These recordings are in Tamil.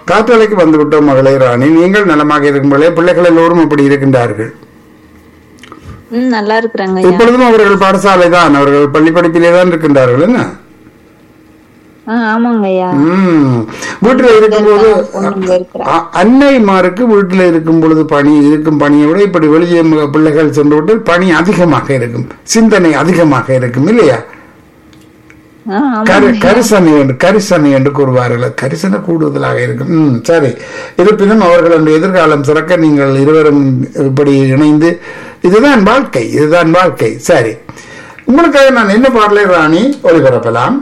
காற்றலைக்கு வந்து விட்டோம் மகளே ராணி நீங்கள் நலமாக இருக்கும்போதே பிள்ளைகள் எல்லோரும் அப்படி இருக்கின்றார்கள் ம் நல்லா இருக்கிறாங்க ஐயா இப்பொழுதும் அவர்கள் பாடசாலை தான் அவர்கள் பள்ளி படிப்பிலே தான் இருக்கின்றார்கள் என்ன ஆ ஆமாங்க ஐயா ம். வீட்டில் இருக்கும்போது பொண்ணுங்க இருக்கிறா அ- அன்னைமாருக்கு வீட்டில் இருக்கும் பொழுது பணி இருக்கும் பணியை விட இப்படி வெளியே ம- பிள்ளைகள் சென்று விட்டு பணி அதிகமாக இருக்கும் சிந்தனை அதிகமாக இருக்கும் இல்லையா ஆ ஆமா கரு கரிசனை என்று கரிசனை என்று கூறுவார்கள் கரிசனை கூடுதலாக இருக்கும் ம் சரி இருப்பினும் அவர்களுடைய எதிர்காலம் சிறக்க நீங்கள் இருவரும் இப்படி இணைந்து இதுதான் வாழ்க்கை இதுதான் வாழ்க்கை சரி உங்களுக்காக நான் என்ன பாடலை ராணி ஒளிபரப்பலாம்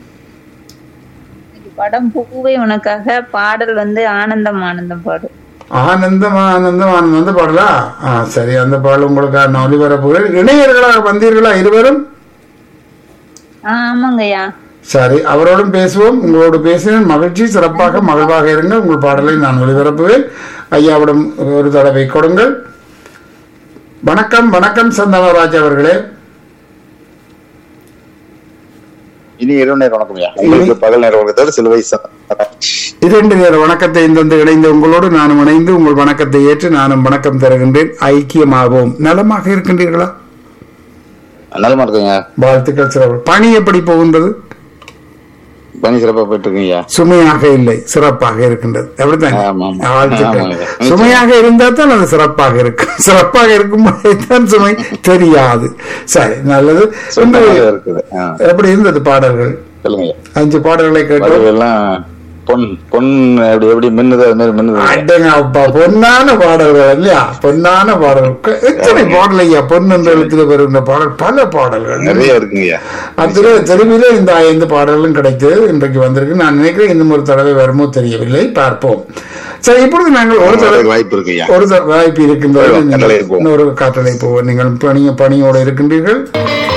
படம் பூவே உனக்காக பாடல் வந்து ஆனந்தம் ஆனந்தம் பாடு ஆனந்தம் ஆனந்தம் ஆனந்தம் பாடலா ஆ சரி அந்த பாடல் உங்களுக்காக நான் ஒளிபரப்புகிறேன் இணையர்களாக வந்தீர்களா இருவரும் ஆ ஆமாங்க ஐயா சரி அவரோடும் பேசுவோம் உங்களோடு பேசினேன் மகிழ்ச்சி சிறப்பாக மகிழ்வாக இருங்கள் உங்கள் பாடலை நான் ஒளிபரப்புவேன் ஐயாவிடம் ஒரு தடவை கொடுங்கள் வணக்கம் வணக்கம் சந்தனராஜ் அவர்களே இனி இரவு நேரம் வணக்கம் ஐயா உங்களுக்கு பகல் நேரம் வணக்கத்தோடு சில வயசு இரண்டு நேர வணக்கத்தை இந்த இணைந்த உங்களோடு நானும் இணைந்து உங்கள் வணக்கத்தை ஏற்று நானும் வணக்கம் தருகின்றேன் ஐக்கியமாவோம் நலமாக இருக்கின்றீர்களா நலமா இருக்குங்க வாழ்த்துக்கள் சிறப்பு பணி எப்படி போகின்றது பணி சிறப்பா போயிட்டு இருக்குங்க ஐயா சுமையாக இல்லை சிறப்பாக இருக்கின்றது அப்படித்தானே ஆமா, ஆமா. வாழ்த்துக்கள் ஆமாங்க. சுமையாக இருந்தால் தான் அது சிறப்பாக இருக்கும் சிறப்பாக இருக்கும் தான் சுமை தெரியாது சரி நல்லது இன்று சுத்தமாக இருக்குது ஆ, எப்படி இருந்தது பாடல்கள் சொல்லுங்க ஐயா அஞ்சு பாடல்களை கேட்டோம் பறவை எல்லாம் பொன் பொன் எப்படி எப்படி மின்னுது அது மாதிரி மின்னுது அடங்க அப்பா பொன்னான பாடல்கள் இல்லையா பொன்னான பாடல்கள் எத்தனை பாடல் ஐயா பொன் என்ற எழுத்துல வருகின்ற பாடல் பல பாடல்கள் நிறைய இருக்குங்க ஐயா அதுல தெருவிலே இந்த ஐந்து பாடல்களும் கிடைத்து இன்றைக்கு வந்திருக்கு நான் நினைக்கிறேன் இன்னும் ஒரு தடவை வருமோ தெரியவில்லை பார்ப்போம் சரி இப்பொழுது நாங்கள் ஒரு தடவை வரதுக்கு வாய்ப்பு இருக்கு ஐயா ஒரு த- வாய்ப்பு இருக்கின்றது ஒரு கட்டளை நீங்கள் போவோம். இன்னொரு காட்டளை போவோம் நீங்கள் பணி பணியோடு இருக்கின்றீர்கள்